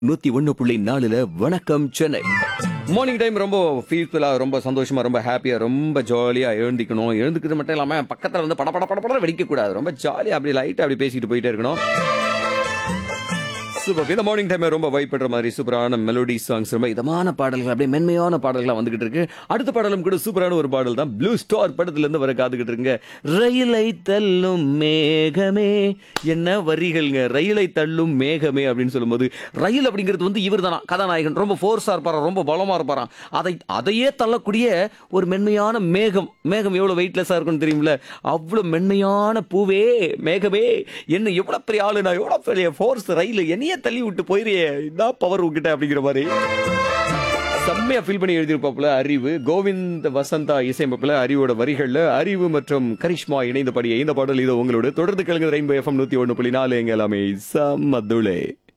நூத்தி ஒண்ணு புள்ளி நாலுல வணக்கம் சென்னை மார்னிங் டைம் ரொம்ப ஃபீல்ஃபுல்லாக ரொம்ப சந்தோஷமா ரொம்ப ஹாப்பியா ரொம்ப ஜாலியா எழுந்திக்கணும் எழுந்துக்கிறது மட்டும் இல்லாம பக்கத்துல வந்து பட பட பட பட வெடிக்க கூடாது ரொம்ப ஜாலியா அப்படி லைட்டா அப்படி பேசிட்டு போயிட்டே இருக்கணும் சூப்பர் இந்த மார்னிங் டைம் ரொம்ப வைப் பண்ற மாதிரி சூப்பரான மெலோடி சாங்ஸ் ரொம்ப இதமான பாடல்கள் அப்படியே மென்மையான பாடல்களா வந்துகிட்டு இருக்கு அடுத்த பாடலும் கூட சூப்பரான ஒரு பாடல் தான் ப்ளூ ஸ்டார் படத்துல இருந்து வர காத்துக்கிட்டு இருக்குங்க ரயிலை தள்ளும் மேகமே என்ன வரிகள்ங்க ரயிலை தள்ளும் மேகமே அப்படின்னு சொல்லும்போது ரயில் அப்படிங்கிறது வந்து இவர் தானா கதாநாயகன் ரொம்ப ஃபோர்ஸா இருப்பாராம் ரொம்ப பலமா இருப்பாராம் அதை அதையே தள்ளக்கூடிய ஒரு மென்மையான மேகம் மேகம் எவ்வளவு வெயிட்லெஸ்ஸா இருக்கும்னு தெரியுமில்ல அவ்வளவு மென்மையான பூவே மேகமே என்ன எவ்வளவு பெரிய ஆளு நான் எவ்வளவு பெரிய ஃபோர்ஸ் ரயில் என்னையே தள்ளி விட்டு போயிரியே இதான் பவர் உங்ககிட்ட அப்படிங்கிற மாதிரி செம்மையா ஃபீல் பண்ணி எழுதியிருப்பாப்புல அறிவு கோவிந்த் வசந்தா இசையமைப்புல அறிவோட வரிகள்ல அறிவு மற்றும் கரிஷ்மா இணைந்த படிய இந்த பாடல் இது உங்களோட தொடர்ந்து கலந்து ரெயின்போ எஃப்எம் நூத்தி ஒண்ணு புள்ளி நாலு எங்க எல்லாமே சம்மதுளே